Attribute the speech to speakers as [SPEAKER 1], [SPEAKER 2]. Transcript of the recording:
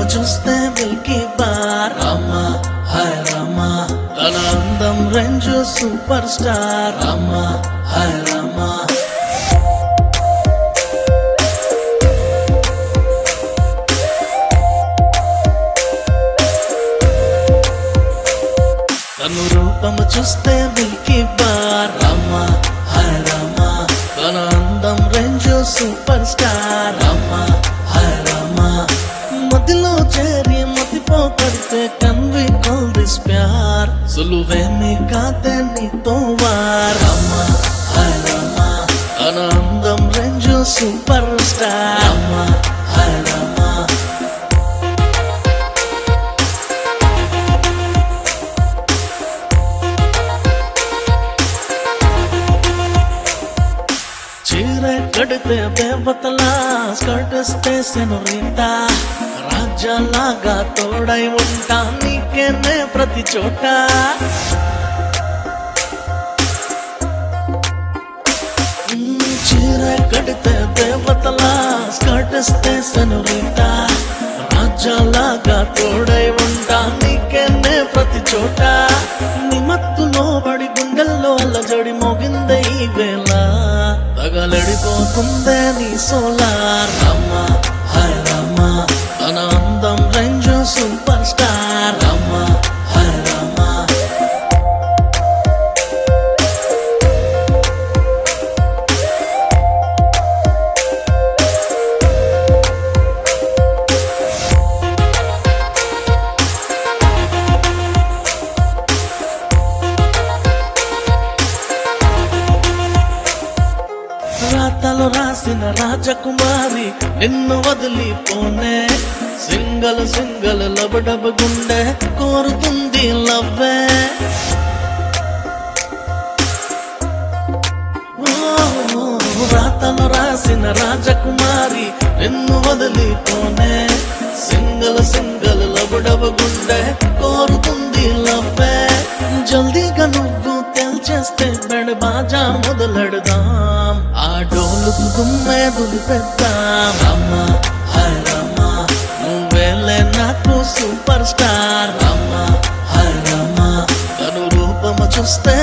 [SPEAKER 1] చూస్తే milky bar Rama హాయ్ రామ తన అందం రేంజ్ సూపర్ స్టార్ రామ హాయ్ రామ తను రూపము చూస్తే మిల్కీ బార్ రామ హాయ్ రామ తన అందం రేంజ్ సూపర్ స్టార్ రామ హాయ్ రామ మదిలో చేరి మతిపో పడితే కన్వి కాల్ దిస్ ప్యార్ సులువేమి కాతే నీతో వార్ రామ హాయ్ రామ తన అందం రేంజ్ సూపర్ స్టార్ రామ హాయ్ రామ చీర కడితే దేవతలా స్కర్టిస్తే సెనురీతా రాజ్యాలాగా తోడై ఉంటా నీకేనే ప్రతి చోట మ్మ్, చీర కడితే దేవతలా స్కర్టిస్తే సెనురీతా రాజ్యాలాగా తోడై ఉంటా నీకేనే ప్రతి చోట నిమత్తులో బడి గుండెల్లో అల్లజడి మోగిందే ఈ వేళ తగలడిపోతుందే నీ సోలార్ రమ్మ హాయ్ రమ్మ తన అందం రేంజ్ సూపర్ స్టార్ రమ్మ హాయ్ రమ్మ రాతలు రాసిన రాజకుమారి నిన్ను వదిలిపోనే సింగల్ సింగల్ లబడబ గుండె కోరుతుంది లవ్వే ఓ, రాతలు రాసిన రాజకుమారి నిన్ను వదిలిపోనే సింగల్ సింగల్ లబడబ గుండె కోరుతుంది లవ్వే జల్దీగా నువ్వు తెల్చేస్తే బెడ బాజా మొదలెడదాం ఆ డోలుకు దుమ్మే దులిపెద్దాం రమ్మ హాయ్ రమ్మ నువ్వేలే నాకు సూపర్ స్టార్ రమ్మ హాయ్ రమ్మ తను రూపము చూస్తే